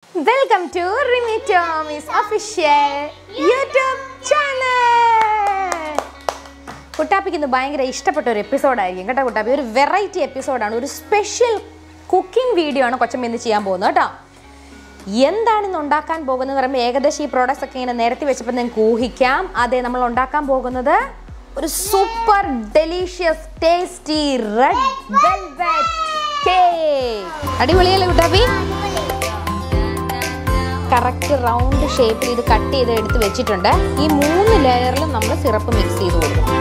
Welcome to Rimi Tomy's official YouTube channel കുട്ടാപ്പിക്ക് ഇന്ന് ഭയങ്കര ഇഷ്ടപ്പെട്ട ഒരു എപ്പിസോഡായിരിക്കും കേട്ടോ കുട്ടാപ്പി ഒരു വെറൈറ്റി എപ്പിസോഡാണ് ഒരു സ്പെഷ്യൽ കുക്കിംഗ് വീഡിയോ ആണ് കൊച്ചമ്മ ഇന്ന് ചെയ്യാൻ പോകുന്നത് കേട്ടോ എന്താണ് ഇന്ന് ഉണ്ടാക്കാൻ പോകുന്നത് പറയുമ്പോൾ ഏകദേശം ഈ പ്രോഡക്ട്സ് ഒക്കെ ഇങ്ങനെ നിരത്തി വെച്ചപ്പോൾ നിങ്ങൾക്ക് ഊഹിക്കാം അതെ നമ്മൾ ഉണ്ടാക്കാൻ പോകുന്നത് ഒരു super delicious tasty red velvet cake അടിപൊളിയല്ലേ കുട്ടാപ്പി കറക്റ്റ് റൗണ്ട് ഷേപ്പിൽ ഇത് കട്ട് ചെയ്ത് എടുത്ത് വെച്ചിട്ടുണ്ട് ഈ മൂന്ന് ലെയറിലും നമ്മൾ സിറപ്പ് മിക്സ് ചെയ്ത് കൊടുക്കും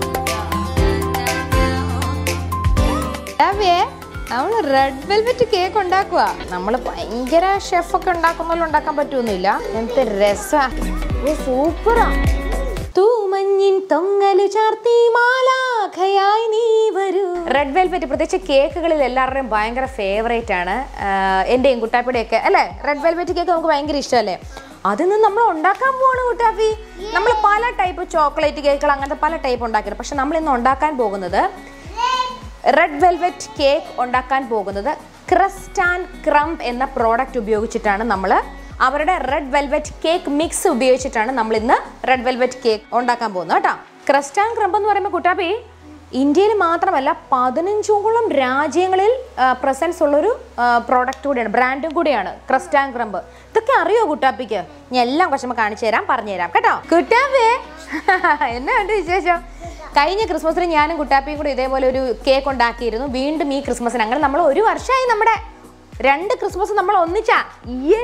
അവേ നമ്മൾ റെഡ് വെൽവെറ്റ് കേക്ക് ഉണ്ടാക്കുക നമ്മൾ ഭയങ്കര ഷെഫൊക്കെ ഉണ്ടാക്കുന്നല്ലോ ഉണ്ടാക്കാൻ പറ്റുമൊന്നുമില്ല എന്ത് രസാ സൂപ്പറാ തൂമഞ്ഞിൻ തൊങ്ങലു ചാർത്തി മാലാഖയായി നീ വരൂ റെഡ് വെൽവെറ്റ് പ്രത്യേകിച്ച് കേക്കുകളിൽ എല്ലാവരുടെയും ഭയങ്കര ഫേവറേറ്റ് ആണ് ആഹ് എന്റെയും കുട്ടാപ്പിയുടെയൊക്കെ അല്ലേ റെഡ് വെൽവെറ്റ് കേക്ക് നമുക്ക് ഭയങ്കര ഇഷ്ടമല്ലേ അതിൽ നിന്ന് നമ്മൾ ഉണ്ടാക്കാൻ പോവാണ് കുട്ടാപ്പി നമ്മൾ പല ടൈപ്പ് ചോക്ലേറ്റ് കേക്കുകൾ അങ്ങനത്തെ പല ടൈപ്പ് ഉണ്ടാക്കിയത് പക്ഷെ നമ്മൾ ഇന്ന് ഉണ്ടാക്കാൻ പോകുന്നത് റെഡ് വെൽവെറ്റ് കേക്ക് ഉണ്ടാക്കാൻ പോകുന്നത് ക്രസ്റ്റ് ആൻഡ് ക്രംപ് എന്ന പ്രോഡക്റ്റ് ഉപയോഗിച്ചിട്ടാണ് നമ്മൾ അവരുടെ റെഡ് വെൽവെറ്റ് കേക്ക് മിക്സ് ഉപയോഗിച്ചിട്ടാണ് നമ്മൾ ഇന്ന് റെഡ് വെൽവെറ്റ് കേക്ക് ഉണ്ടാക്കാൻ പോകുന്നത് കേട്ടോ ക്രസ്റ്റ് ആൻഡ് ക്രംപ് എന്ന് പറയുമ്പോൾ കുട്ടാപ്പി ഇന്ത്യയിൽ മാത്രമല്ല പതിനഞ്ചോളം രാജ്യങ്ങളിൽ പ്രസൻസ് ഉള്ളൊരു പ്രോഡക്റ്റ് കൂടിയാണ് ബ്രാൻഡും കൂടിയാണ് ക്രസ്റ്റ് ആൻഡ് ക്രംപ് ഇതൊക്കെ അറിയോ കുട്ടാപ്പിക്ക് ഞാൻ എല്ലാം കുറച്ച് കാണിച്ചു തരാം പറഞ്ഞു തരാം കേട്ടോ കുട്ടാപ്പേ എന്നാ ഉണ്ട് വിശേഷം കഴിഞ്ഞ ക്രിസ്മസിന് ഞാനും കുട്ടാപ്പിയും കൂടി ഇതേപോലെ ഒരു കേക്ക് ഉണ്ടാക്കിയിരുന്നു വീണ്ടും ഈ ക്രിസ്മസിന് അങ്ങനെ നമ്മൾ ഒരു വർഷമായി നമ്മുടെ രണ്ട് ക്രിസ്മസ് നമ്മൾ ഒന്നിച്ചാ യേ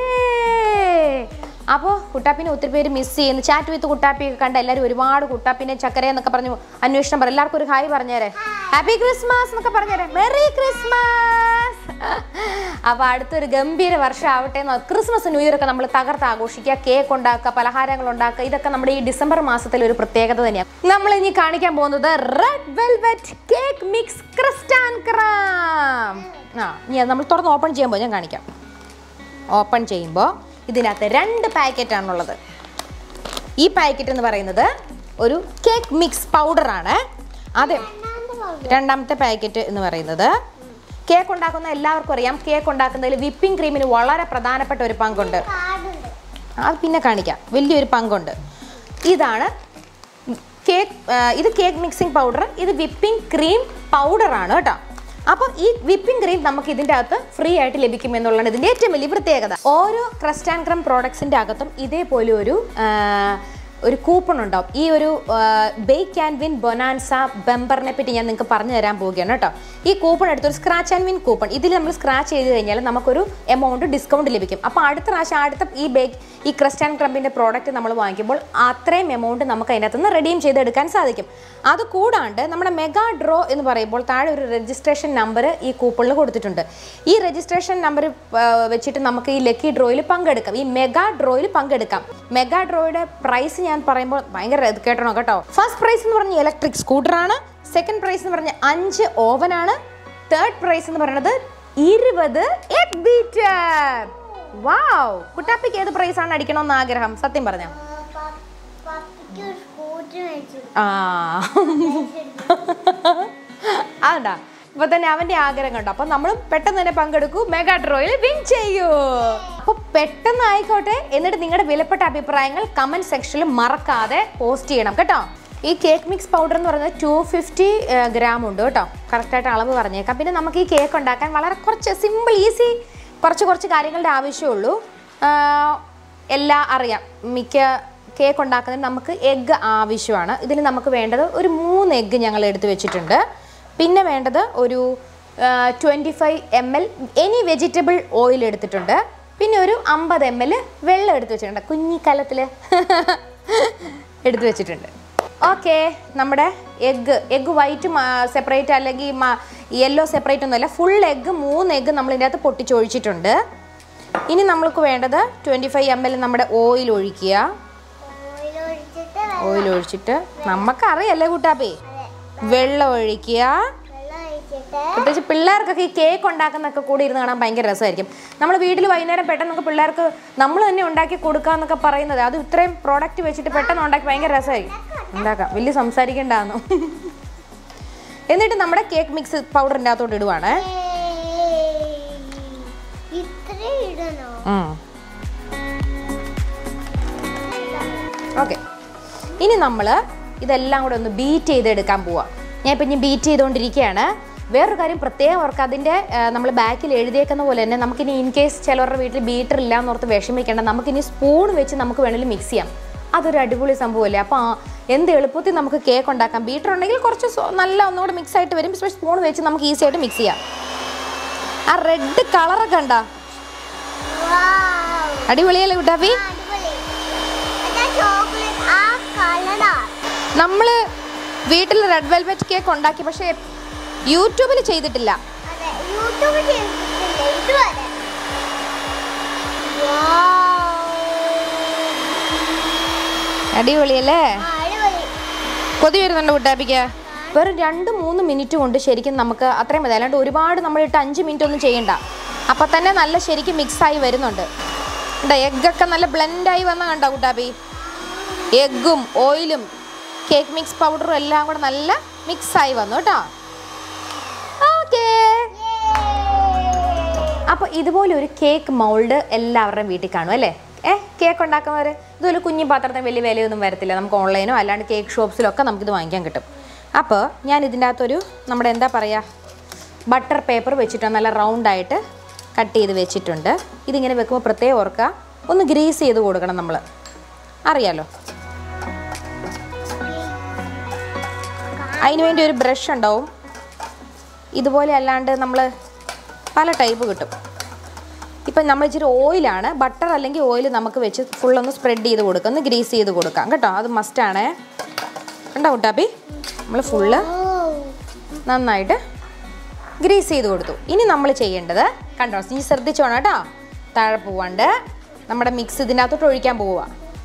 അപ്പോൾ കുട്ടാപ്പിനെ ഒത്തിരി പേര് മിസ് ചെയ്യുന്നു ചാറ്റ് വിത്ത് കുട്ടാപ്പിയൊക്കെ കണ്ട എല്ലാവരും ഒരുപാട് കുട്ടാപ്പിനെ ചക്കര എന്നൊക്കെ പറഞ്ഞു അന്വേഷണം പറയും എല്ലാവർക്കും ഒരു ഹായ് പറഞ്ഞേരെ ഹാപ്പി ക്രിസ്മസ് എന്നൊക്കെ പറഞ്ഞേരെ മെറി ക്രിസ്മസ് അപ്പോൾ അടുത്തൊരു ഗംഭീര വർഷം ആവട്ടെ എന്ന് ക്രിസ്മസ് ന്യൂ ഇയർ ഒക്കെ നമ്മൾ തകർത്ത് ആഘോഷിക്കുക കേക്ക് ഉണ്ടാക്കുക പലഹാരങ്ങൾ ഉണ്ടാക്കുക ഇതൊക്കെ നമ്മുടെ ഈ ഡിസംബർ മാസത്തിലെ ഒരു പ്രത്യേകത തന്നെയാണ് നമ്മൾ ഇനി കാണിക്കാൻ പോകുന്നത് red velvet cake mix crust and crumb ആ ഇനി അത് നമ്മൾ തുറന്ന് ഓപ്പൺ ചെയ്യുമ്പോൾ ഞാൻ കാണിക്കാം ഓപ്പൺ ചെയ്യുമ്പോൾ ഇതിനകത്ത് രണ്ട് പാക്കറ്റാണുള്ളത് ഈ പാക്കറ്റ് എന്ന് പറയുന്നത് ഒരു കേക്ക് മിക്സ് പൗഡറാണ് അതെ രണ്ടാമത്തെ പാക്കറ്റ് എന്ന് പറയുന്നത് കേക്ക് ഉണ്ടാക്കുന്ന എല്ലാവർക്കും അറിയാം കേക്ക് ഉണ്ടാക്കുന്നതിൽ വിപ്പിംഗ് ക്രീമിന് വളരെ പ്രധാനപ്പെട്ട ഒരു പങ്കുണ്ട് അത് പിന്നെ കാണിക്കാം വലിയൊരു പങ്കുണ്ട് ഇതാണ് കേക്ക് ഇത് കേക്ക് മിക്സിംഗ് പൗഡർ ഇത് വിപ്പിംഗ് ക്രീം പൗഡറാണ് കേട്ടോ അപ്പോൾ ഈ വിപ്പിംഗ് ക്രീം നമുക്ക് ഇതിൻ്റെ അകത്ത് ഫ്രീ ആയിട്ട് ലഭിക്കും എന്നുള്ളതാണ് ഇതിൻ്റെ ഏറ്റവും വലിയ പ്രത്യേകത ഓരോ ക്രസ്റ്റ് ആൻഡ് ക്രം പ്രോഡക്ട്സിൻ്റെ അകത്തും ഇതേപോലെ ഒരു ആ, ഒരു കൂപ്പൺ ഉണ്ടാവും ഈ ഒരു ബേക്ക് ആൻഡ് വിൻ ബൊനാൻസ ബെമ്പറിനെ പറ്റി ഞാൻ നിങ്ങൾക്ക് പറഞ്ഞു തരാൻ പോവുകയാണ് കേട്ടോ ഈ കൂപ്പൺ എടുത്തൊരു സ്ക്രാച്ച് ആൻഡ് വിൻ കൂപ്പൺ ഇതിൽ നമ്മൾ സ്ക്രാച്ച് ചെയ്ത് കഴിഞ്ഞാൽ നമുക്കൊരു എമൗണ്ട് ഡിസ്കൗണ്ട് ലഭിക്കും അപ്പോൾ അടുത്ത പ്രാവശ്യം അടുത്ത ഈ ബേക്ക് ഈ ക്രസ്റ്റ് ആൻഡ് ക്രംബിൻ്റെ പ്രോഡക്റ്റ് നമ്മൾ വാങ്ങിക്കുമ്പോൾ അത്രയും എമൗണ്ട് നമുക്ക് അതിനകത്ത് നിന്ന് റെഡീം ചെയ്തെടുക്കാൻ സാധിക്കും അത് കൂടാണ്ട് നമ്മുടെ മെഗാ ഡ്രോ എന്ന് പറയുമ്പോൾ താഴെ ഒരു രജിസ്ട്രേഷൻ നമ്പർ ഈ കൂപ്പണിൽ കൊടുത്തിട്ടുണ്ട് ഈ രജിസ്ട്രേഷൻ നമ്പർ വെച്ചിട്ട് നമുക്ക് ഈ ലക്കി ഡ്രോയിൽ പങ്കെടുക്കാം ഈ മെഗാ ഡ്രോയിൽ പങ്കെടുക്കാം മെഗാ ഡ്രോയുടെ പ്രൈസ് ഞാൻ പറയുമ്പോൾ ഭയങ്കര ഇത് കേട്ടണോ കേട്ടോ ഫസ്റ്റ് പ്രൈസ് എന്ന് പറഞ്ഞ ഇലക്ട്രിക് സ്കൂട്ടറാണ് സെക്കൻഡ് പ്രൈസ് എന്ന് പറഞ്ഞ അഞ്ച് ഓവനാണ് തേർഡ് പ്രൈസ് എന്ന് പറയുന്നത് ഇരുപത് എഗ് ബീറ്റർ വാവ് കുട്ടാപ്പിക്ക് ഏത് പ്രൈസ് ആണ് അടിക്കണമെന്ന് ആഗ്രഹം സത്യം പറഞ്ഞ പപ്പിക്ക് ഒരു സ്കൂട്ടർ മേടിച്ചു ആ അതാ ഇപ്പൊ തന്നെ അവന്റെ ആഗ്രഹം കണ്ടോ അപ്പൊ നമ്മൾ പെട്ടെന്ന് തന്നെ പങ്കെടുക്കൂ മെഗാ ഡ്രോയിൽ വിൻ ചെയ്യൂ അപ്പൊ പെട്ടെന്ന് ആയിക്കോട്ടെ എന്നിട്ട് നിങ്ങളുടെ വിലപ്പെട്ട അഭിപ്രായങ്ങൾ കമന്റ് സെക്ഷനിൽ മറക്കാതെ പോസ്റ്റ് ചെയ്യണം കേട്ടോ ഈ കേക്ക് മിക്സ് പൗഡർ എന്ന് പറയുന്നത് ടു ഫിഫ്റ്റി ഗ്രാം ഉണ്ട് കേട്ടോ കറക്റ്റായിട്ട് അളവ് പറഞ്ഞേക്കാം പിന്നെ നമുക്ക് ഈ കേക്ക് ഉണ്ടാക്കാൻ വളരെ കുറച്ച് സിമ്പിൾ ഈസി കുറച്ച് കുറച്ച് കാര്യങ്ങളുടെ ആവശ്യമുള്ളൂ ആഹ് എല്ലാം അറിയാം മിക്ക കേക്ക് ഉണ്ടാക്കുന്നതിന് നമുക്ക് എഗ്ഗ് ആവശ്യമാണ് ഇതിൽ നമുക്ക് വേണ്ടത് ഒരു മൂന്ന് എഗ്ഗ് ഞങ്ങൾ എടുത്ത് വെച്ചിട്ടുണ്ട് പിന്നെ വേണ്ടത് ഒരു twenty five M L any vegetable oil എടുത്തിട്ടുണ്ട് പിന്നെ ഒരു അമ്പത് എം എൽ വെള്ളം എടുത്ത് വെച്ചിട്ടുണ്ട് കുഞ്ഞി കലത്തിൽ എടുത്ത് വെച്ചിട്ടുണ്ട് ഓക്കെ നമ്മുടെ എഗ്ഗ് എഗ്ഗ് വൈറ്റ് സെപ്പറേറ്റ് അല്ലെങ്കിൽ യെല്ലോ സെപ്പറേറ്റ് ഒന്നുമല്ല ഫുൾ എഗ്ഗ് മൂന്ന് എഗ്ഗ് നമ്മൾ ഇതിൻ്റെ അകത്ത് പൊട്ടിച്ചൊഴിച്ചിട്ടുണ്ട് ഇനി നമ്മൾക്ക് വേണ്ടത് ട്വൻറ്റി ഫൈവ് എം എൽ നമ്മുടെ ഓയിൽ ഒഴിക്കുക ഓയിൽ ഒഴിച്ചിട്ട് ഓയിൽ ഒഴിച്ചിട്ട് നമുക്കറിയല്ലേ കൂട്ടാപ്പി വെള്ളം ഒഴിക്കുക വെള്ളം ഒഴിച്ചിട്ട് പ്രത്യേകിച്ച് പിള്ളേർക്കൊക്കെ ഈ കേക്ക് ഉണ്ടാക്കുന്നൊക്കെ കൂടി ഇരുന്ന് കാണാൻ ഭയങ്കര രസമായിരിക്കും നമ്മൾ വീട്ടിൽ വൈകുന്നേരം പെട്ടെന്നൊക്കെ പിള്ളേർക്ക് നമ്മൾ തന്നെ ഉണ്ടാക്കി കൊടുക്കാന്നൊക്കെ പറയുന്നത് അത് ഇത്രയും പ്രോഡക്റ്റ് വെച്ചിട്ട് പെട്ടെന്ന് ഉണ്ടാക്കി ഭയങ്കര രസമായിരിക്കും ഉണ്ടാക്കാം വലിയ സംസാരിക്കേണ്ടാന്നു എന്നിട്ട് നമ്മുടെ കേക്ക് മിക്സ് പൗഡറിൻ്റെ അകത്തോട്ട് ഇടുവാണേ ഇത്രയും ഇടണോ ഉം. ഓക്കെ ഇനി നമ്മൾ ഇതെല്ലാം കൂടെ ഒന്ന് ബീറ്റ് ചെയ്തെടുക്കാൻ പോവാം ഞാൻ ഇപ്പം ഇനി ബീറ്റ് ചെയ്തുകൊണ്ടിരിക്കുകയാണ് വേറൊരു കാര്യം പ്രത്യേകം ഓർക്ക് അതിൻ്റെ നമ്മൾ ബാക്കിൽ എഴുതിയേക്കുന്ന പോലെ തന്നെ നമുക്കിനി ഇൻ കേസ് ചിലവരുടെ വീട്ടിൽ ബീറ്റർ ഇല്ല എന്നോർത്ത് വിഷമിക്കേണ്ട നമുക്കിനി സ്പൂൺ വെച്ച് നമുക്ക് വേണമെങ്കിൽ മിക്സ് ചെയ്യാം അതൊരു അടിപൊളി സംഭവമല്ലേ അപ്പോൾ ആ, എന്ത് എളുപ്പത്തിൽ നമുക്ക് കേക്ക് ഉണ്ടാക്കാം ബീറ്റർ ഉണ്ടെങ്കിൽ കുറച്ച് സോ- നല്ല ഒന്നുകൂടെ മിക്സ് ആയിട്ട് വരും പക്ഷേ സ്പൂൺ വെച്ച് നമുക്ക് ഈസി ആയിട്ട് മിക്സ് ചെയ്യാം ആ റെഡ് കളറൊക്കെ ഉണ്ടോ Wow. അടിപൊളിയല്ലേ കുട്ടാപ്പി അടിപൊളി. അതാ chocolate ആ colour ആ. നമ്മൾ വീട്ടിൽ റെഡ് വെൽവെറ്റ് കേക്ക് ഉണ്ടാക്കി പക്ഷേ യൂട്യൂബിൽ ചെയ്തിട്ടില്ല അതെ, YouTube ചെയ്തിട്ടില്ല ഇതുവരെ. Wow. അടിപൊളിയല്ലേ ആ, അടിപൊളി. കൊതി വരുന്നുണ്ട് കുട്ടാപ്പിക്ക് വെറും രണ്ട് മൂന്ന് മിനിറ്റ് കൊണ്ട് ശരിക്കും നമുക്ക് അത്രയും മതി അല്ലാണ്ട് ഒരുപാട് നമ്മൾ ഇട്ട് അഞ്ച് മിനിറ്റ് ഒന്നും ചെയ്യണ്ട അപ്പം തന്നെ നല്ല ശരിക്കും മിക്സായി വരുന്നുണ്ട് എന്താ എഗ്ഗൊക്കെ നല്ല ബ്ലെൻഡായി വന്ന കണ്ടോ കുട്ടാപ്പി എഗ്ഗും ഓയിലും കേക്ക് മിക്സ് പൗഡറും എല്ലാം കൂടെ നല്ല മിക്സായി വന്നു കേട്ടോ ഓക്കേ അപ്പോൾ ഇതുപോലെ ഒരു കേക്ക് മൗൾഡ് എല്ലാവരുടെയും വീട്ടിൽ കാണും അല്ലേ ഏ കേക്ക് ഉണ്ടാക്കുന്നവർ ഇതുപോലെ കുഞ്ഞു പാത്രത്തിന് വലിയ വിലയൊന്നും വരത്തില്ല നമുക്ക് ഓൺലൈനോ അല്ലാണ്ട് കേക്ക് ഷോപ്സിലൊക്കെ നമുക്കിത് വാങ്ങിക്കാൻ കിട്ടും അപ്പോൾ ഞാൻ ഇതിൻ്റെ അകത്തൊരു നമ്മുടെ എന്താ പറയുക ബട്ടർ പേപ്പർ വെച്ചിട്ട് നല്ല റൗണ്ടായിട്ട് കട്ട് ചെയ്ത് വെച്ചിട്ടുണ്ട് ഇതിങ്ങനെ വെക്കുമ്പോൾ പ്രത്യേകം ഓർക്കുക ഒന്ന് ഗ്രീസ് ചെയ്ത് കൊടുക്കണം നമ്മൾ അറിയാലോ അതിന് വേണ്ടി ഒരു ബ്രഷ് ഉണ്ടാവും ഇതുപോലെ അല്ലാണ്ട് നമ്മൾ പല ടൈപ്പ് കിട്ടും ഇപ്പം നമ്മൾ ഇച്ചിരി ഓയിലാണ് ബട്ടർ അല്ലെങ്കിൽ ഓയിൽ നമുക്ക് വെച്ച് ഫുള്ളൊന്ന് സ്പ്രെഡ് ചെയ്ത് കൊടുക്കാം ഒന്ന് ഗ്രീസ് ചെയ്ത് കൊടുക്കാം കേട്ടോ അത് മസ്റ്റാണേ കണ്ടോ കുട്ടാപ്പി നമ്മൾ ഫുള്ള് നന്നായിട്ട് ഗ്രീസ് ചെയ്ത് കൊടുത്തു ഇനി നമ്മൾ ചെയ്യേണ്ടത് കണ്ടോ ഇനി ശ്രദ്ധിച്ചോണം കേട്ടോ താഴെ പോവാണ്ട് നമ്മുടെ മിക്സ് ഇതിനകത്തോട്ട് ഒഴിക്കാൻ പോവുക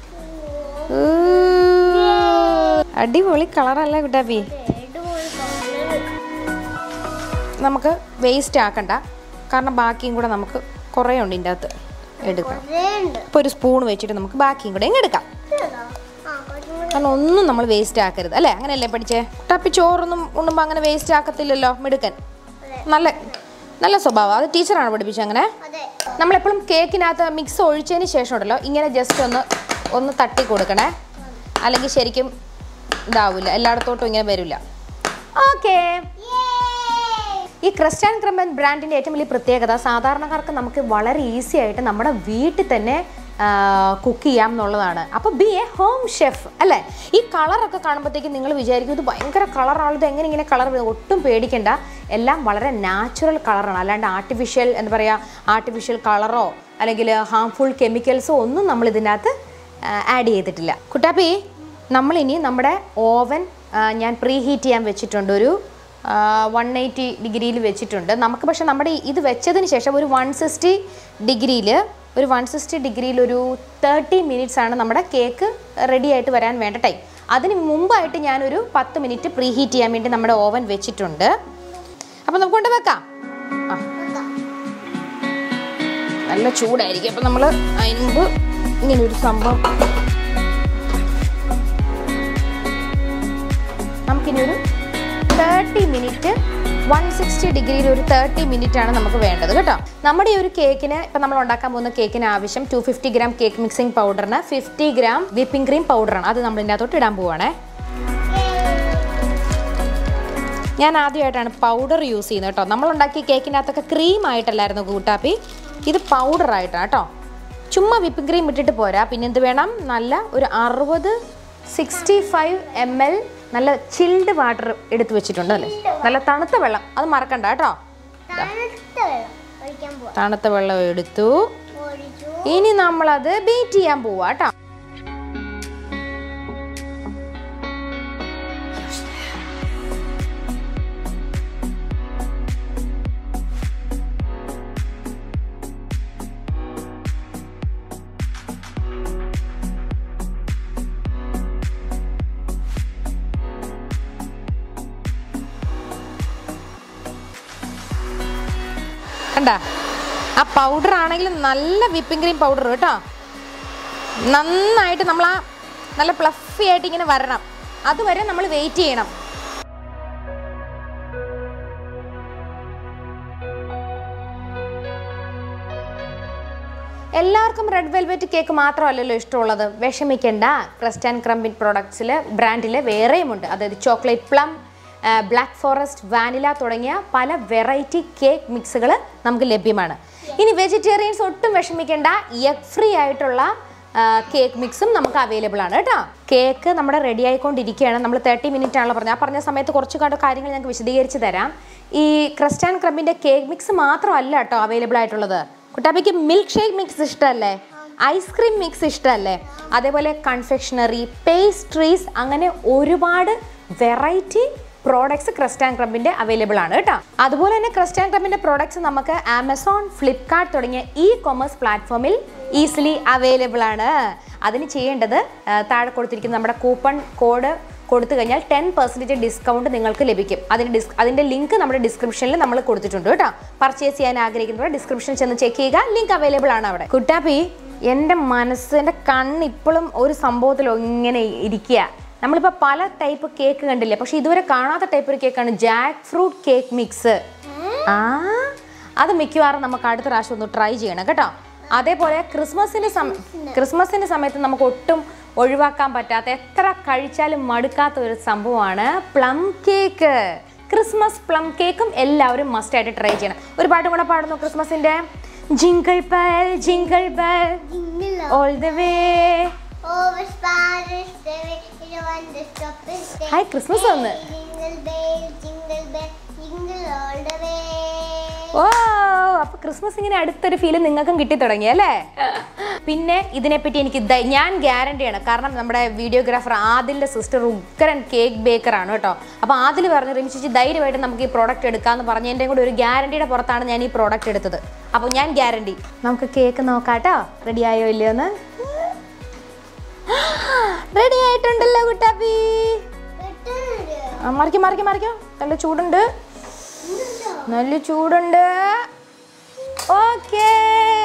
അടിപൊളി കളറല്ലേ കുട്ടാപ്പി അടിപൊളി colour. നമുക്ക് വേസ്റ്റ് ആക്കണ്ട കാരണം ബാക്കിയും കൂടെ നമുക്ക് കുറേ ഉണ്ട് ഇതിൻ്റെ അകത്ത് എടുക്കാം കുറേ ഉണ്ട്. ഇപ്പോൾ ഒരു സ്പൂൺ വെച്ചിട്ട് നമുക്ക് ബാക്കിയും കൂടെ ഇങ്ങ് എടുക്കാം ഇതാ. ആ, കുറച്ചും കൂടി. കാരണം ഒന്നും നമ്മൾ വേസ്റ്റ് ആക്കരുത് അല്ലേ അങ്ങനെയല്ലേ പഠിച്ചേ ടപ്പി ചോറൊന്നും ഉണ്ണുമ്പോൾ അങ്ങനെ വേസ്റ്റ് ആക്കത്തില്ലല്ലോ മിടുക്കൻ അതെ. നല്ല നല്ല സ്വഭാവം അത് ടീച്ചറാണ് പഠിപ്പിച്ചത് അങ്ങനെ അതെ. നമ്മളെപ്പോഴും കേക്കിനകത്ത് മിക്സ് ഒഴിച്ചതിന് ശേഷം ഉണ്ടല്ലോ ഇങ്ങനെ ജസ്റ്റ് ഒന്ന് ഒന്ന് തട്ടി കൊടുക്കണേ അല്ലെങ്കിൽ ശരിക്കും ഇതാവില്ല എല്ലായിടത്തോട്ടും ഇങ്ങനെ വരില്ല ഓക്കേ Yay! ഈ ക്രിസ്ത്യൻ ക്രമൻ ബ്രാൻഡിൻ്റെ ഏറ്റവും വലിയ പ്രത്യേകത സാധാരണക്കാർക്ക് നമുക്ക് വളരെ ഈസി ആയിട്ട് നമ്മുടെ വീട്ടിൽ തന്നെ കുക്ക് ചെയ്യാം എന്നുള്ളതാണ് അപ്പോൾ ബി എ ഹോം ഷെഫ് അല്ലേ ഈ കളറൊക്കെ കാണുമ്പോഴത്തേക്കും നിങ്ങൾ വിചാരിക്കും ഇത് ഭയങ്കര കളറാണ് ഇത് എങ്ങനെ ഇങ്ങനെ കളർ ഒട്ടും പേടിക്കണ്ട എല്ലാം വളരെ നാച്ചുറൽ കളറാണ് അല്ലാണ്ട് ആർട്ടിഫിഷ്യൽ എന്താ പറയുക ആർട്ടിഫിഷ്യൽ കളറോ അല്ലെങ്കിൽ ഹാംഫുൾ കെമിക്കൽസോ ഒന്നും നമ്മൾ ഇതിനകത്ത് ആഡ് ചെയ്തിട്ടില്ല കുട്ടാപ്പി നമ്മളിനി നമ്മുടെ ഓവൻ ഞാൻ പ്രീ ഹീറ്റ് ചെയ്യാൻ വെച്ചിട്ടുണ്ട് ഒരു വൺ എയ്റ്റി ഡിഗ്രിയിൽ വെച്ചിട്ടുണ്ട് നമുക്ക് പക്ഷെ നമ്മുടെ ഈ- ഇത് വെച്ചതിന് ശേഷം ഒരു വൺ സിക്സ്റ്റി ഡിഗ്രിയിൽ ഒരു വൺ സിക്സ്റ്റി ഡിഗ്രിയിൽ ഒരു തേർട്ടി മിനിറ്റ്സ് ആണ് നമ്മുടെ കേക്ക് റെഡി ആയിട്ട് വരാൻ വേണ്ട ടൈം അതിന് മുമ്പായിട്ട് ഞാനൊരു പത്ത് മിനിറ്റ് പ്രീ ഹീറ്റ് ചെയ്യാൻ വേണ്ടി നമ്മുടെ ഓവൻ വെച്ചിട്ടുണ്ട് അപ്പോൾ നമുക്ക് കൊണ്ട് വെക്കാം ആ വെക്കാം. നല്ല ചൂടായിരിക്കും അപ്പം നമ്മൾ അതിന് മുമ്പ് ഇങ്ങനെ ഒരു സംഭവം നമുക്കിനി ഒരു തേർട്ടി മിനിറ്റ് വൺ സിക്സ്റ്റി ഡിഗ്രിയിൽ ഒരു തേർട്ടി മിനിറ്റ് ആണ് നമുക്ക് വേണ്ടത് കേട്ടോ നമ്മുടെ ഈ ഒരു കേക്കിന് ഇപ്പം നമ്മൾ ഉണ്ടാക്കാൻ പോകുന്ന കേക്കിന് ആവശ്യം two fifty gram cake mixing പൗഡറിന് ഫിഫ്റ്റി ഗ്രാം വിപ്പിംഗ് ക്രീം പൗഡറാണ് അത് നമ്മൾ ഇതിൻ്റെ അകത്തോട്ട് ഇടാൻ പോവാണേ ഞാൻ ആദ്യമായിട്ടാണ് പൗഡർ യൂസ് ചെയ്യുന്നത് കേട്ടോ നമ്മൾ ഉണ്ടാക്കിയ കേക്കിനകത്തൊക്കെ ക്രീം ആയിട്ടല്ലായിരുന്നു കൂട്ടാപ്പി ഇത് പൗഡർ ആയിട്ടാണ് കേട്ടോ ചുമ്മാ വിപ്പിംഗ് ക്രീം ഇട്ടിട്ട് പോരാ പിന്നെ എന്ത് വേണം നല്ല ഒരു അറുപത് സിക്സ്റ്റി ഫൈവ് എം എൽ നല്ല ചിൽഡ് വാട്ടർ എടുത്തു വെച്ചിട്ടുണ്ട് അല്ലേ നല്ല തണുത്ത വെള്ളം അത് മറക്കണ്ട കേട്ടോ തണുത്ത വെള്ളം ഒഴിക്കാൻ പോവാം തണുത്ത വെള്ളം എടുത്തു ഒഴിച്ചു ഇനി നമ്മളത് ബീറ്റ് ചെയ്യാൻ പോവാ കേട്ടോ കണ്ട ആ പൗഡർ ആണെങ്കിലും നല്ല വിപ്പിംഗ് ക്രീം പൗഡർ കേട്ടോ നന്നായിട്ട് നമ്മൾ ആ നല്ല പ്ലഫി ആയിട്ട് ഇങ്ങനെ വരണം അതുവരെ നമ്മൾ വെയിറ്റ് ചെയ്യണം എല്ലാവർക്കും റെഡ് വെൽവെറ്റ് കേക്ക് മാത്രമല്ലല്ലോ ഇഷ്ടമുള്ളത് വിഷമിക്കേണ്ട ക്രസ്റ്റ് ആൻഡ് ക്രംബിൻ പ്രോഡക്ട്സിൽ ബ്രാൻഡിൽ വേറെയുമുണ്ട് അതായത് chocolate plum black forest vanilla തുടങ്ങിയ പല വെറൈറ്റി കേക്ക് മിക്സുകൾ നമുക്ക് ലഭ്യമാണ് ഇനി വെജിറ്റേറിയൻസ് ഒട്ടും വിഷമിക്കേണ്ട എഗ് ഫ്രീ ആയിട്ടുള്ള കേക്ക് മിക്സും നമുക്ക് അവൈലബിൾ ആണ് കേട്ടോ കേക്ക് നമ്മുടെ റെഡി ആയിക്കൊണ്ടിരിക്കുകയാണ് നമ്മൾ തേർട്ടി മിനിറ്റ് ആണല്ലോ പറഞ്ഞത് ആ പറഞ്ഞ സമയത്ത് കുറച്ച് കണ്ട് കാര്യങ്ങൾ ഞങ്ങൾക്ക് വിശദീകരിച്ച് തരാം ഈ ക്രസ്റ്റ് ആൻഡ് ക്രബിൻ്റെ കേക്ക് മിക്സ് മാത്രമല്ല കേട്ടോ അവൈലബിൾ ആയിട്ടുള്ളത് കുട്ടാപ്പിക്ക് മിൽക്ക് ഷേക്ക് മിക്സ് ഇഷ്ടമല്ലേ ഐസ്ക്രീം മിക്സ് ഇഷ്ടമല്ലേ അതേപോലെ കൺഫെക്ഷണറി പേസ്ട്രീസ് അങ്ങനെ ഒരുപാട് വെറൈറ്റി പ്രോഡക്ട്സ് ക്രസ്റ്റ് ആൻഡ് ക്രബിൻ്റെ അവൈലബിൾ ആണ് കേട്ടോ അതുപോലെ തന്നെ ക്രസ്റ്റ് ആൻഡ് ക്രബിൻ്റെ പ്രോഡക്ട്സ് നമുക്ക് ആമസോൺ ഫ്ലിപ്കാർട്ട് തുടങ്ങിയ ഇ കൊമേഴ്സ് പ്ലാറ്റ്ഫോമിൽ ഈസിലി അവൈലബിൾ ആണ് അതിന് ചെയ്യേണ്ടത് ആ, താഴെ കൊടുത്തിരിക്കുന്ന നമ്മുടെ കൂപ്പൺ കോഡ് കൊടുത്തു കഴിഞ്ഞാൽ ടെൻ പെർസെൻറ്റേജ് ഡിസ്കൗണ്ട് നിങ്ങൾക്ക് ലഭിക്കും അതിന് ഡിസ് അതിൻ്റെ ലിങ്ക് നമ്മുടെ ഡിസ്ക്രിപ്ഷനിൽ നമ്മൾ കൊടുത്തിട്ടുണ്ട് കേട്ടോ പർച്ചേസ് ചെയ്യാൻ ആഗ്രഹിക്കുന്നവർ ഡിസ്ക്രിപ്ഷനിൽ ചെന്ന് ചെക്ക് ചെയ്യുക ലിങ്ക് അവൈലബിൾ ആണ് അവിടെ കുട്ടാപ്പി എൻ്റെ മനസ്സ് എൻ്റെ കണ്ണ് ഇപ്പോഴും ഒരു സംഭവത്തിൽ ഇങ്ങനെ ഇരിക്കുക നമ്മളിപ്പോൾ പല ടൈപ്പ് കേക്ക് കണ്ടില്ലേ പക്ഷെ ഇതുവരെ കാണാത്ത ടൈപ്പ് ഒരു കേക്കാണ് ജാക്ക് ഫ്രൂട്ട് കേക്ക് മിക്സ് ആ അത് മിക്കവാറും നമുക്ക് അടുത്ത പ്രാവശ്യം ഒന്ന് ട്രൈ ചെയ്യണം കേട്ടോ അതേപോലെ ക്രിസ്മസിന്റെ സമയം ക്രിസ്മസിന്റെ സമയത്ത് നമുക്ക് ഒട്ടും ഒഴിവാക്കാൻ പറ്റാത്ത എത്ര കഴിച്ചാലും മടുക്കാത്ത ഒരു സംഭവമാണ് പ്ലം കേക്ക് ക്രിസ്മസ് പ്ലം കേക്കും എല്ലാവരും മസ്റ്റ് ആയിട്ട് ട്രൈ ചെയ്യണം ഒരു പാട്ടും കൂടെ പാടുന്നു ക്രിസ്മസിന്റെ jingle bell jingle bell Jingle all the way over Spanish Day, you want to stop this day. Hi Christmas വന്ന് Jingle bell, jingle bell, jingle all the way. ഓ അപ്പൊ ക്രിസ്മസ് ഇങ്ങനെ അടുത്തൊരു ഫീല് നിങ്ങൾക്കും കിട്ടി തുടങ്ങി അല്ലേ പിന്നെ ഇതിനെപ്പറ്റി എനിക്ക് ദ- ഞാൻ ഗ്യാരണ്ടിയാണ് കാരണം നമ്മുടെ വീഡിയോഗ്രാഫർ ആദിലിന്റെ സിസ്റ്റർ ഉഗ്രൻ കേക്ക് ബേക്കർ ആണ് കേട്ടോ അപ്പൊ ആദിൽ പറഞ്ഞു റിമി ചേച്ചി ധൈര്യമായിട്ട് നമുക്ക് ഈ പ്രോഡക്റ്റ് എടുക്കാന്ന് പറഞ്ഞതിൻ്റെ കൂടെ ഒരു ഗ്യാരണ്ടിയുടെ പുറത്താണ് ഞാൻ ഈ പ്രോഡക്റ്റ് എടുത്തത് അപ്പോൾ ഞാൻ ഗ്യാരണ്ടി നമുക്ക് കേക്ക് നോക്കാട്ടോ റെഡി ആയോ ഇല്ലയോ എന്ന് റെഡി ആയിട്ടുണ്ടല്ലോ കുട്ടാപ്പി പെട്ടെന്ന് ആ, മറിക്കോ മറിക്കോ മറിക്കോ നല്ല ചൂടുണ്ട് നല്ല ചൂടുണ്ട് ഓക്കേ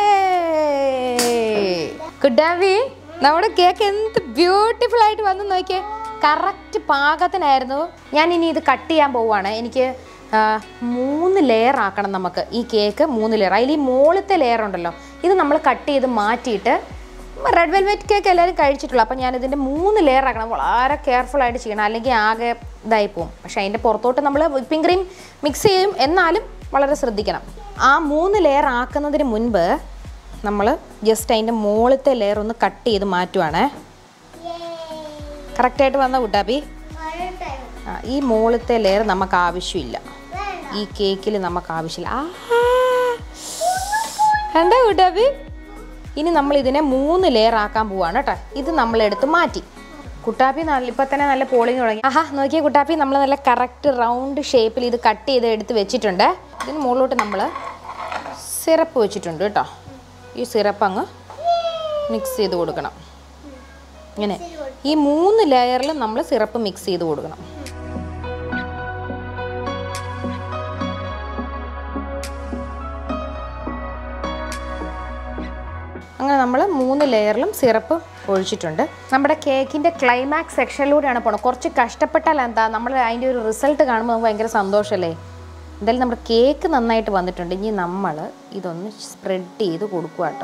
കുട്ടാവി നമ്മുടെ കേക്ക് എന്ത് ബ്യൂട്ടിഫുൾ ആയിട്ട് വന്നു നോക്കിയേ കറക്റ്റ് പാകത്തിനായിരുന്നു ഞാൻ ഇനി ഇത് കട്ട് ചെയ്യാൻ പോവുകയാണ് എനിക്ക് ആ, മൂന്ന് ലെയർ ആക്കണം നമുക്ക് ഈ കേക്ക് മൂന്ന് ലെയർ അതിൽ ഈ മുകളിലത്തെ ലെയർ ഉണ്ടല്ലോ ഇത് നമ്മൾ കട്ട് ചെയ്ത് മാറ്റിയിട്ട് റെഡ് വെൽവെറ്റ് കേക്ക് എല്ലാവരും കഴിച്ചിട്ടുള്ളൂ അപ്പം ഞാൻ ഇതിൻ്റെ മൂന്ന് ലെയർ ആക്കണം വളരെ കെയർഫുൾ ആയിട്ട് ചെയ്യണം അല്ലെങ്കിൽ ആകെ ഇതായി പോകും പക്ഷേ അതിൻ്റെ പുറത്തോട്ട് നമ്മൾ വിപ്പിംഗ് ക്രീം മിക്സ് ചെയ്യും എന്നാലും വളരെ ശ്രദ്ധിക്കണം ആ മൂന്ന് ലെയർ ആക്കുന്നതിന് മുൻപ് നമ്മൾ ജസ്റ്റ് അതിൻ്റെ മുകളിലത്തെ ലെയർ ഒന്ന് കട്ട് ചെയ്ത് മാറ്റുവാണേ കറക്റ്റായിട്ട് വന്ന കുട്ടാപ്പി ആ, ഈ മുകളിലത്തെ ലെയർ നമുക്ക് ആവശ്യമില്ല ഈ കേക്കിൽ നമുക്ക് ആവശ്യമില്ല ആ എന്താ കുട്ടാപ്പി ഇനി നമ്മൾ ഇതിനെ മൂന്ന് ലെയർ ആക്കാൻ പോവാണ് കേട്ടോ ഇത് നമ്മൾ എടുത്ത് മാറ്റി കുട്ടാപ്പി നല്ല ഇപ്പം തന്നെ നല്ല പോളിങ് തുടങ്ങി ആഹാ നോക്കിയ കുട്ടാപ്പി നമ്മൾ നല്ല കറക്റ്റ് റൗണ്ട് ഷേപ്പിൽ ഇത് കട്ട് ചെയ്ത് എടുത്ത് വെച്ചിട്ടുണ്ട് ഇതിന് മുകളിലോട്ട് നമ്മൾ സിറപ്പ് വെച്ചിട്ടുണ്ട് കേട്ടോ ഈ സിറപ്പ് അങ്ങ് മിക്സ് ചെയ്ത് കൊടുക്കണം ഇങ്ങനെ ഈ മൂന്ന് ലെയറിൽ നമ്മൾ സിറപ്പ് മിക്സ് ചെയ്ത് കൊടുക്കണം അങ്ങനെ നമ്മൾ മൂന്ന് ലെയറിലും സിറപ്പ് ഒഴിച്ചിട്ടുണ്ട് നമ്മുടെ കേക്കിൻ്റെ ക്ലൈമാക്സ് സെക്ഷനിലൂടെയാണ് പോണത് കുറച്ച് കഷ്ടപ്പെട്ടാൽ എന്താ നമ്മൾ അതിൻ്റെ ഒരു റിസൾട്ട് കാണുമ്പോൾ നമുക്ക് ഭയങ്കര സന്തോഷമല്ലേ എന്തായാലും നമ്മുടെ കേക്ക് നന്നായിട്ട് വന്നിട്ടുണ്ട് ഇനി നമ്മൾ ഇതൊന്ന് സ്പ്രെഡ് ചെയ്ത് കൊടുക്കുക കേട്ടോ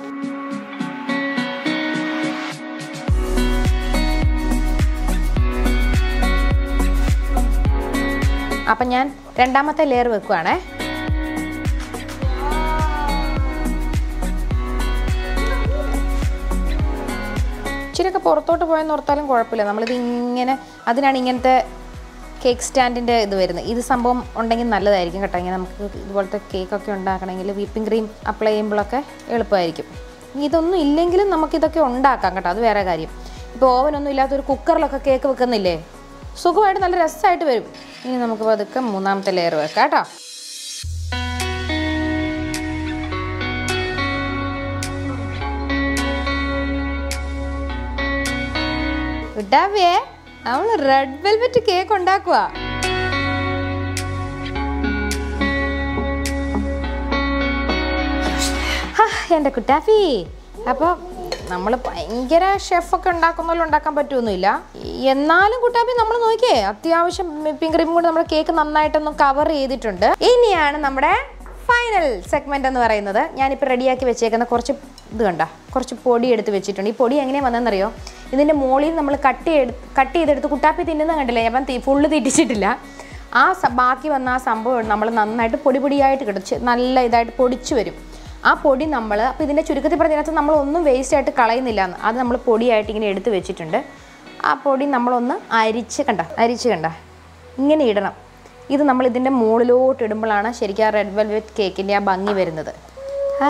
അപ്പം ഞാൻ രണ്ടാമത്തെ ലെയർ വെക്കുവാണേ ഇച്ചിരിയൊക്കെ പുറത്തോട്ട് പോയെന്ന് ഓർത്താലും കുഴപ്പമില്ല നമ്മളിത് ഇങ്ങനെ അതിനാണ് ഇങ്ങനത്തെ കേക്ക് സ്റ്റാൻഡിൻ്റെ ഇത് വരുന്നത് ഇത് സംഭവം ഉണ്ടെങ്കിൽ നല്ലതായിരിക്കും കേട്ടോ ഇങ്ങനെ നമുക്ക് ഇതുപോലത്തെ കേക്കൊക്കെ ഉണ്ടാക്കണമെങ്കിൽ വിപ്പിംഗ് ക്രീം അപ്ലൈ ചെയ്യുമ്പോഴൊക്കെ എളുപ്പമായിരിക്കും ഇനി ഇതൊന്നും ഇല്ലെങ്കിലും നമുക്കിതൊക്കെ ഉണ്ടാക്കാം കേട്ടോ അത് വേറെ കാര്യം ഇപ്പോൾ ഓവനൊന്നും ഇല്ലാത്തൊരു കുക്കറിലൊക്കെ കേക്ക് വെക്കുന്നില്ലേ സുഖമായിട്ട് നല്ല രസമായിട്ട് വരും ഇനി നമുക്ക് പതുക്കെ മൂന്നാമത്തെ ലെയർ വെക്കാം കേട്ടോ വിട്ടാവേ നമ്മൾ റെഡ് വെൽവെറ്റ് കേക്ക് ഉണ്ടാക്കുക എൻ്റെ കുട്ടാഫി അപ്പോൾ നമ്മൾ ഭയങ്കര ഷെഫൊക്കെ ഉണ്ടാക്കുന്ന ഉണ്ടാക്കാൻ പറ്റുമൊന്നുമില്ല എന്നാലും കുട്ടാപ്പി നമ്മൾ നോക്കിയേ അത്യാവശ്യം വിപ്പിംഗ് ക്രീം കൊണ്ട് നമ്മുടെ കേക്ക് നന്നായിട്ടൊന്ന് കവർ ചെയ്തിട്ടുണ്ട് ഇനിയാണ് നമ്മുടെ ഫൈനൽ സെഗ്മെന്റ് എന്ന് പറയുന്നത് ഞാനിപ്പോൾ റെഡിയാക്കി വെച്ചേക്കുന്ന കുറച്ച് ഇത് കണ്ട കുറച്ച് പൊടി എടുത്ത് വെച്ചിട്ടുണ്ട് ഈ പൊടി എങ്ങനെയാണ് വന്നതെന്നറിയോ ഇതിൻ്റെ മുകളിൽ നമ്മൾ കട്ട് ചെയ്ത് കട്ട് ചെയ്തെടുത്ത് കുട്ടാപ്പി തിന്നുന്ന കണ്ടില്ലേ ഞാൻ ഫുള്ള് തിരിച്ചിട്ടില്ല ആ സ- ബാക്കി വന്ന ആ സംഭവം നമ്മൾ നന്നായിട്ട് പൊടി പൊടിയായിട്ട് കിട്ടും ചെ- നല്ല ഇതായിട്ട് പൊടിച്ചു വരും ആ പൊടി നമ്മൾ അപ്പോൾ ഇതിൻ്റെ ചുരുക്കത്തിൽ പറഞ്ഞതിനകത്ത് നമ്മളൊന്നും വേസ്റ്റ് ആയിട്ട് കളയുന്നില്ല എന്ന് അത് നമ്മൾ പൊടിയായിട്ട് ഇങ്ങനെ എടുത്ത് വെച്ചിട്ടുണ്ട് ആ പൊടി നമ്മളൊന്ന് അരിച്ച് കണ്ട അരിച്ച് കണ്ട ഇങ്ങനെ ഇടണം ഇത് നമ്മൾ ഇതിൻ്റെ മുകളിലോട്ട് ഇടുമ്പോഴാണ് ശരിക്കും ആ റെഡ് വെൽവെറ്റ് കേക്കിൻ്റെ ആ ഭംഗി വരുന്നത് ആ,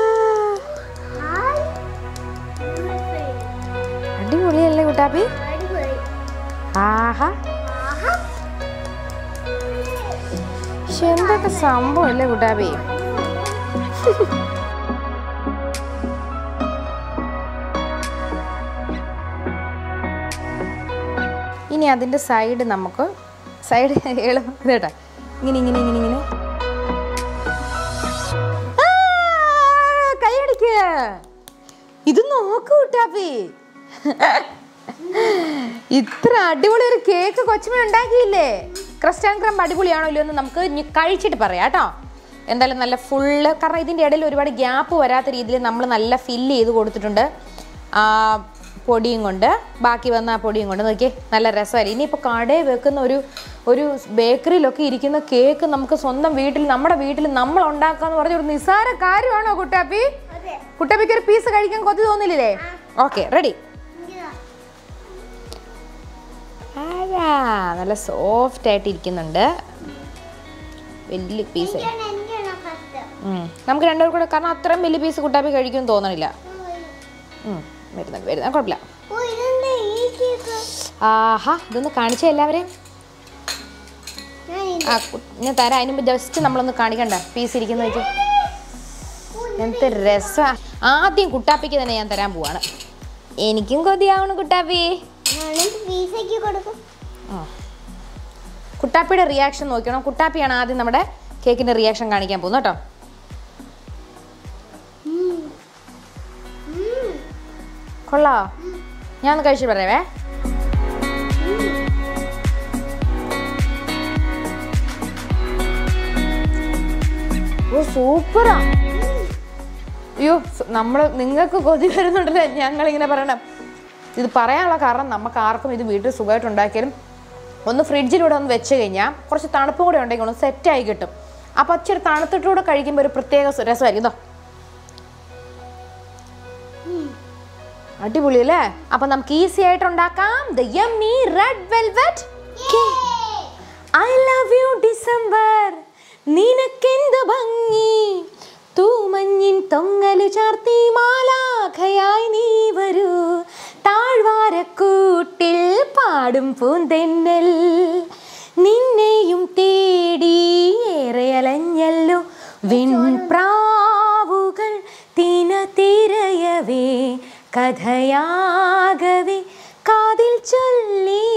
അടിപൊളിയല്ലേ കുട്ടാപ്പി അടിപൊളി ആഹാ പക്ഷെ എന്തൊക്കെ സംഭവം അല്ലേ കുട്ടാപ്പി ഇനി അതിൻ്റെ സൈഡ് നമുക്ക് സൈഡ് എളുപ്പം ഇതേട്ടാ ഇങ്ങനെ ഇങ്ങനെ ഇങ്ങനെ ഇങ്ങനെ ആ, കൈയടിക്ക് ഇത് നോക്കൂ കുട്ടാപ്പി ഇത്ര അടിപൊളി ഒരു കേക്ക് കൊച്ചുമ ഉണ്ടാക്കിയില്ലേ ക്രിസ്ത്യൻ ക്രം അടിപൊളിയാണോ ഇല്ലയോ എന്ന് നമുക്ക് ഇനി കഴിച്ചിട്ട് പറയാം കേട്ടോ എന്തായാലും നല്ല ഫുള്ള് കാരണം ഇതിൻ്റെ ഇടയിൽ ഒരുപാട് ഗ്യാപ്പ് വരാത്ത രീതിയിൽ നമ്മൾ നല്ല ഫില്ല് ചെയ്ത് കൊടുത്തിട്ടുണ്ട് ആ പൊടിയും കൊണ്ട് ബാക്കി വന്ന ആ പൊടിയും കൊണ്ട് നോക്കിയേ നല്ല രസമല്ലേ ഇനിയിപ്പോൾ കടയിൽ വെക്കുന്ന ഒരു ഒരു ബേക്കറിയിലൊക്കെ ഇരിക്കുന്ന കേക്ക് നമുക്ക് സ്വന്തം വീട്ടിൽ നമ്മുടെ വീട്ടിൽ നമ്മൾ ഉണ്ടാക്കാന്ന് പറഞ്ഞ ഒരു നിസ്സാര കാര്യമാണോ കുട്ടാപ്പി അതെ കുട്ടാപ്പിക്ക് ഒരു പീസ് കഴിക്കാൻ കൊതി തോന്നില്ലേ ഓക്കെ റെഡി ഇങ്ങനെ ആരാ നല്ല സോഫ്റ്റ് ആയിട്ട് ഇരിക്കുന്നുണ്ട് വലിയ പീസ് എനിക്കാണ് എനിക്കാണ് ഫസ്റ്റ് നമുക്ക് രണ്ടുപേർ കൂടെ കാരണം അത്രയും വലിയ പീസ് കുട്ടാപ്പി കഴിക്കുമെന്ന് തോന്നണില്ല ഉം, വരുന്നുണ്ട് വരുന്നുണ്ട് കുഴപ്പമില്ല ഓ ഇതെന്താ ഈ കേക്ക് ആഹാ ഇതൊന്ന് കാണിച്ച എല്ലാവരെയും ഞാൻ ഇത് ആ കു- ഞാൻ തരാം അതിന് മുമ്പ് ജസ്റ്റ് നമ്മളൊന്ന് കാണിക്കണ്ട പീസ് ഇരിക്കുന്ന വെച്ച് എന്ത് രസാ ആദ്യം കുട്ടാപ്പിക്ക് തന്നെ ഞാൻ തരാൻ പോവാണ് എനിക്കും കൊതിയാവണം കുട്ടാപ്പി ഞാനും പീസയ്ക്ക് കൊടുക്കും ആ. കുട്ടാപ്പിയുടെ റിയാക്ഷൻ നോക്കണം കുട്ടാപ്പിയാണ് ആദ്യം നമ്മുടെ കേക്കിന്റെ റിയാക്ഷൻ കാണിക്കാൻ പോകുന്നത് കേട്ടോ കൊള്ളാ ഞാൻ ഒന്ന് കഴിച്ചിട്ട് പറയാവേ ഓ സൂപ്പറാ അയ്യോ നമ്മൾ നിങ്ങൾക്ക് കൊതി വരുന്നുണ്ടല്ലേ ഞങ്ങളിങ്ങനെ പറയണം ഇത് പറയാനുള്ള കാരണം നമുക്ക് ആർക്കും ഇത് വീട്ടിൽ സുഖമായിട്ട് ഉണ്ടാക്കിയാലും ഒന്ന് ഫ്രിഡ്ജിലൂടെ ഒന്ന് വെച്ച് കഴിഞ്ഞാൽ കുറച്ച് തണുപ്പും കൂടെ ഉണ്ടെങ്കിൽ ഒന്ന് സെറ്റായി കിട്ടും അപ്പോൾ ഇച്ചിരി തണുത്തിട്ടൂടെ കഴിക്കുമ്പോൾ ഒരു പ്രത്യേക സു- രസമായിരിക്കും ഇതോ അടിപൊളി അല്ലേ അപ്പൊ നമുക്ക് ഈസി ആയിട്ട് ഉണ്ടാക്കാം the yummy red velvet I love you December നിനക്കെന്ത് ഭംഗി തൂമഞ്ഞിൻ തൊങ്ങലു ചാർത്തി മാലാഖയായി നീ വരൂ താഴ്വാരക്കൂട്ടിൽ പാടും പൂന്തെന്നൽ നിന്നെയും തേടി ഏറെ അലഞ്ഞല്ലോ വിൺപ്രാവുകൾ തിന തിരയവേ കഥയാകവേ കാതിൽ ചൊല്ലി